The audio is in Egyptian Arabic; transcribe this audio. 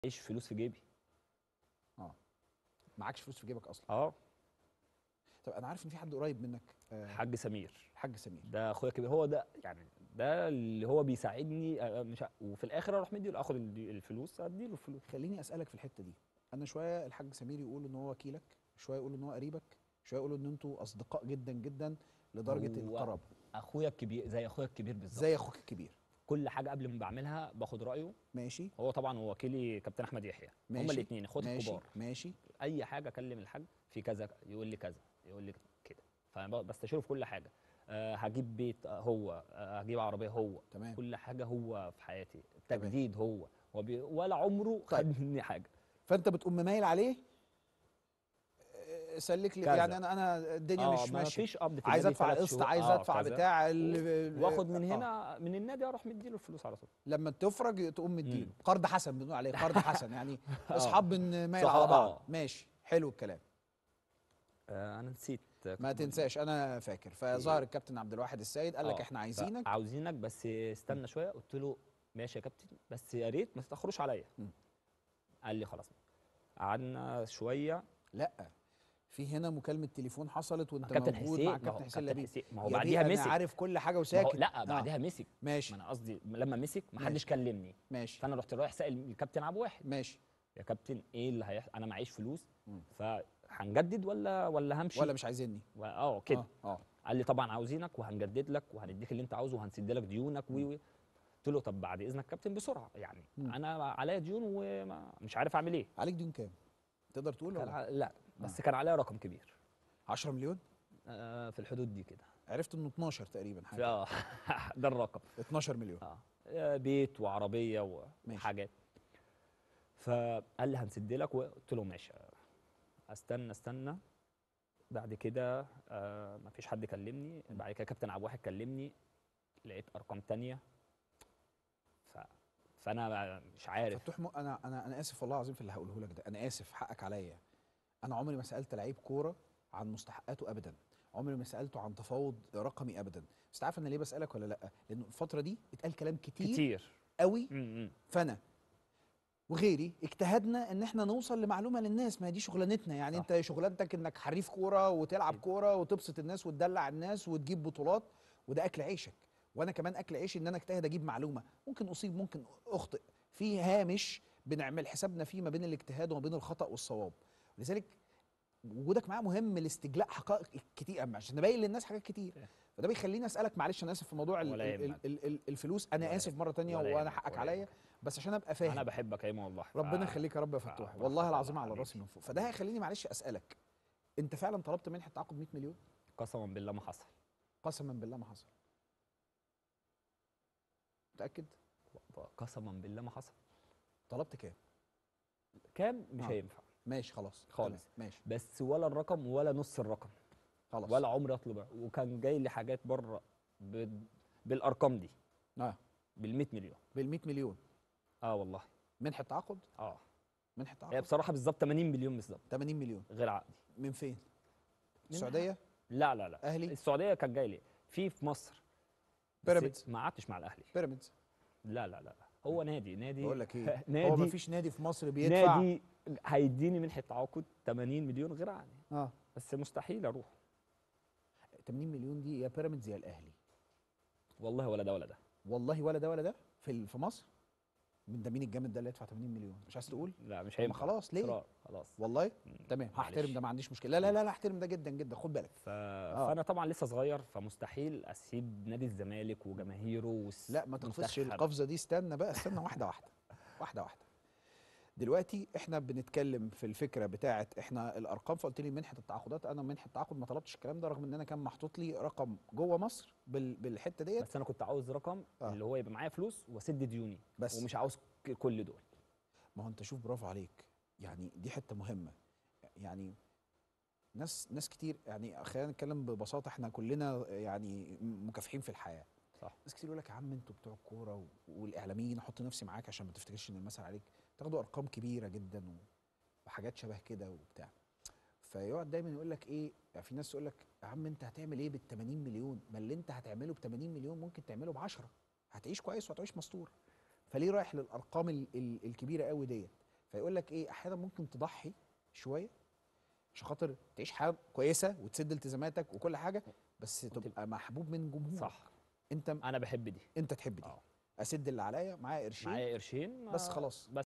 معيش فلوس في جيبي معكش فلوس في جيبك اصلا اه طب انا عارف ان في حد قريب منك آه، حاج سمير الحاج سمير ده اخويا الكبير هو ده يعني ده اللي هو بيساعدني آه، مش ع- وفي الاخر اروح مدي اخد ال- الفلوس اديله الفلوس خليني اسالك في الحته دي انا شويه الحاج سمير يقول ان هو وكيلك شويه يقول ان هو قريبك شويه يقول ان انتوا اصدقاء جدا جدا لدرجه هو القرابه اخويا الكبير زي اخويا الكبير بالظبط زي اخوك الكبير كل حاجه قبل ما بعملها باخد رايه ماشي هو طبعا هو وكيلي كابتن احمد يحيى ماشي هما الاثنين اخواتي ماشي الكبار ماشي اي حاجه اكلم الحاج في كذا يقول لي كذا يقول لي كده فانا بستشيره في كل حاجه أه هجيب بيت آه، هو أه هجيب عربيه هو تمام كل حاجه هو في حياتي التجديد هو هو بي ولا عمره طيب. خد مني حاجه فانت بتقوم مميل عليه آه، سلك لي كذا. يعني انا انا الدنيا اه مش ما ماشيه فيش قبض في عايز النادي ادفع تلات قسط شهور. عايز آه، ادفع كذا. بتاع ال- واخد من آه. هنا من النادي اروح مديله الفلوس على طول لما تفرج تقوم مديله مم. قرض حسن بنقول عليه قرض حسن يعني آه. اصحاب بن مايل صح، على بعض آه. ماشي حلو الكلام آه انا نسيت ما تنساش انا فاكر فظهر الكابتن عبد الواحد السيد قال لك آه، احنا عايزينك عاوزينك بس استنى شويه قلت له ماشي يا كابتن بس يا ريت ما تتاخروش عليا مم. قال لي خلاص قعدنا شويه لا في هنا مكالمه تليفون حصلت وانت كابتن موجود حسين مع ما هو كابتن حسين كابتن لبيب حسين ما هو يا بعديها بيه مسك انا عارف كل حاجه ما هو وساكت لا آه. بعديها مسك ما ماشي انا قصدي لما مسك ما حدش ماشي. كلمني ماشي فانا رحت رايح سائل الكابتن عبد واحد ماشي يا كابتن ايه اللي هيحصل انا معيش فلوس مم. فهنجدد ولا ولا همشي ولا مش عايزيني و- اه كده اه اه قال لي طبعا عاوزينك وهنجدد لك وهنديك اللي انت عاوزه وهنسد لك ديونك و و قلت له طب بعد اذنك كابتن بسرعه يعني مم. انا عليا ديون ومش عارف اعمل ايه عليك ديون كام تقدر تقول كان ولا ع- لا بس كان عليا رقم كبير 10 مليون آه في الحدود دي كده عرفت انه 12 تقريبا في- حاجه اه ده الرقم 12 مليون اه آه، بيت وعربيه و- ماشي. وحاجات فقال لي هنسد لك وقلت له ماشي استنى استنى بعد كده آه مفيش حد كلمني بعد كده كابتن عبد الواحد كلمني لقيت ارقام تانية ف... فانا مش عارف فتوح م... انا انا انا اسف والله العظيم في اللي هقوله لك ده انا اسف حقك عليا انا عمري ما سالت لعيب كوره عن مستحقاته ابدا عمري ما سالته عن تفاوض رقمي ابدا بس تعرف انا ليه بسالك ولا لا لان الفتره دي اتقال كلام كتير, كتير. كتير قوي م- م. فانا وغيري اجتهدنا ان احنا نوصل لمعلومه للناس ما هي دي شغلانتنا يعني صح. انت شغلانتك انك حريف كوره وتلعب كوره وتبسط الناس وتدلع الناس وتجيب بطولات وده اكل عيشك وانا كمان اكل عيشي ان انا اجتهد اجيب معلومه ممكن اصيب ممكن اخطئ في هامش بنعمل حسابنا فيه ما بين الاجتهاد وما بين الخطا والصواب لذلك وجودك معاه مهم لاستجلاء حقائق كتير أما عشان نبين للناس حاجات كتير فده بيخليني اسالك معلش انا اسف في موضوع ال- ولا ال- يهمك. ال- ال- الفلوس انا ولا اسف مره تانية ولا وانا يهمك، حقك ولا عليا يهمك. بس عشان ابقى فاهم انا بحبك يا ايمن والله ف- ربنا يخليك يا رب يا ف- فتوح ف- والله ف- العظيم على حبيبي. راسي من فوق فده هيخليني معلش اسالك انت فعلا طلبت منحه تعاقد 100 مليون قسما بالله ما حصل قسما بالله ما حصل متاكد قسما بالله ما حصل طلبت كام كام مش آه. هينفع ماشي خلاص خالص. تمام، ماشي بس ولا الرقم ولا نص الرقم خلاص ولا عمري اطلب وكان جاي لي حاجات بره ب... بالارقام دي اه بال 100 مليون بال 100 مليون اه والله منحه تعاقد اه منحه هي تعاقد بصراحه بالظبط 80 مليون بالظبط 80 مليون غير عقدي من فين من السعوديه لا لا لا اهلي السعوديه كان جاي لي في في مصر بس بيراميدز. ما قعدتش مع الاهلي بيراميدز لا لا لا لا هو نادي نادي بقول لك ايه نادي هو ما فيش نادي في مصر بيدفع نادي هيديني منحه تعاقد 80 مليون غير عقدي اه بس مستحيل اروح 80 مليون دي يا بيراميدز يا الاهلي والله ولا ده ولا ده والله ولا ده ولا ده في ال- في مصر من ده مين الجامد ده اللي يدفع 80 مليون مش عايز تقول لا مش ما هينفع خلاص ليه إصرار، خلاص والله مم. تمام معلش. هحترم ده ما عنديش مشكله لا لا لا لا احترم ده جدا جدا خد بالك ف... فانا طبعا لسه صغير فمستحيل اسيب نادي الزمالك وجماهيره والس... لا ما تقفزش منتخب. القفزه دي استنى بقى استنى واحده واحده واحده واحده دلوقتي احنا بنتكلم في الفكره بتاعه احنا الارقام فقلت لي منحه التعاقدات انا منحه التعاقد ما طلبتش الكلام ده رغم ان انا كان محطوط لي رقم جوه مصر بال بالحته ديت بس انا كنت عاوز رقم آه. اللي هو يبقى معايا فلوس واسد ديوني بس. ومش عاوز ك- كل دول ما هو انت شوف برافو عليك يعني دي حته مهمه يعني ناس ناس كتير يعني خلينا نتكلم ببساطه احنا كلنا يعني مكافحين في الحياه صح ناس كتير يقول لك يا عم انتوا بتوع الكوره و- والاعلاميين احط نفسي معاك عشان ما تفتكرش ان المثل عليك تاخدوا ارقام كبيره جدا و- وحاجات شبه كده وبتاع فيقعد دايما يقول لك ايه يعني في ناس تقول لك يا عم انت هتعمل ايه بال 80 مليون ما اللي انت هتعمله ب 80 مليون ممكن تعمله ب 10 هتعيش كويس وهتعيش مستور فليه رايح للارقام ال ال الكبيره قوي ديت فيقول لك ايه احيانا ممكن تضحي شويه عشان خاطر تعيش حياه كويسه وتسد التزاماتك وكل حاجه بس تبقى محبوب من جمهورك صح انت انا بحب دي انت تحب دي اه اسد اللي عليا معايا قرشين معايا قرشين بس ما- خلاص. بس